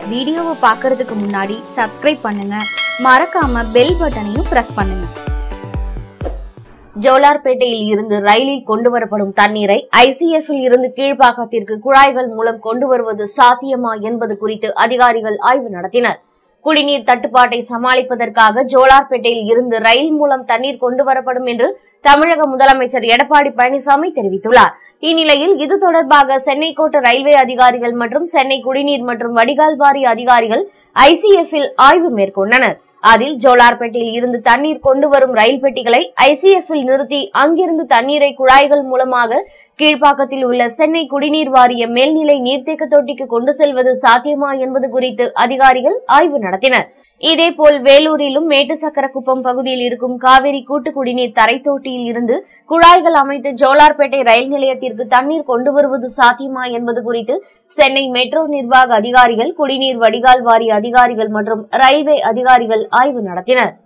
வீடியோவை பார்க்கறதுக்கு முன்னாடி சப்ஸ்கிரைப் பண்ணுங்க மறக்காம பெல் பட்டனையும் பிரஸ் பண்ணுங்க ஜோலார்பேட்டையில் இருந்து ரயிலில் கொண்டு வரப்படும் தண்ணீரை ஐசிஎஃப் இல் இருந்து கீழ்ப்பாக்கத்திற்கு குழாய்கள் மூலம் கொண்டு வருவது சாத்தியமா என்பது குறித்து அதிகாரிகள் ஆய்வு நடத்தினர் குடிநீர் தட்டுப்பாட்டை சமாளிப்பதற்காக ஜோலார்பேட்டையில் இருந்து ரயில் மூலம் தண்ணீர் கொண்டு வரப்படும் என்று தமிழக முதலமைச்சர் எடப்பாடி பழனிசாமி தெரிவித்துள்ளார் இந்நிலையில் இது தொடர்பாக சென்னை கோட்ட ரயில்வே அதிகாரிகள் மற்றும் சென்னை குடிநீர் மற்றும் வடிகால் வாரிய அதிகாரிகள் ஐசிஎஃப் இல் ஆய்வு மேற்கொண்டனர் அதில் ஜோலார்பேட்டையில் இருந்து தண்ணீர் கொண்டு வரும் ரயில் பெட்டிகளை ஐசிஎஃப் இல் நிறுத்தி அங்கிருந்து தண்ணீரை குழாய்கள் மூலமாக கீழ்ப்பாக்கத்தில் உள்ள சென்னை குடிநீர் வாரிய மேல்நிலை நீர்த்தேக்க தொட்டிக்கு கொண்டு செல்வது சாத்தியமா என்பது குறித்து அதிகாரிகள் ஆய்வு நடத்தினர் இதேபோல் வேலூரிலும் மேட்டுசக்கரக்குப்பம் பகுதியில் இருக்கும் காவிரி கூட்டு குடிநீர் தரை தொட்டியில் இருந்து குழாய்கள் அமைத்து ஜோலார்பேட்டை ரயில் நிலையத்திற்கு தண்ணீர் கொண்டு வருவது சாத்தியமா என்பது குறித்து சென்னை மெட்ரோ நிர்வாக அதிகாரிகள் குடிநீர் வடிகால் வாரிய அதிகாரிகள் மற்றும் ரயில்வே அதிகாரிகள் ஆய்வு நடத்தினர்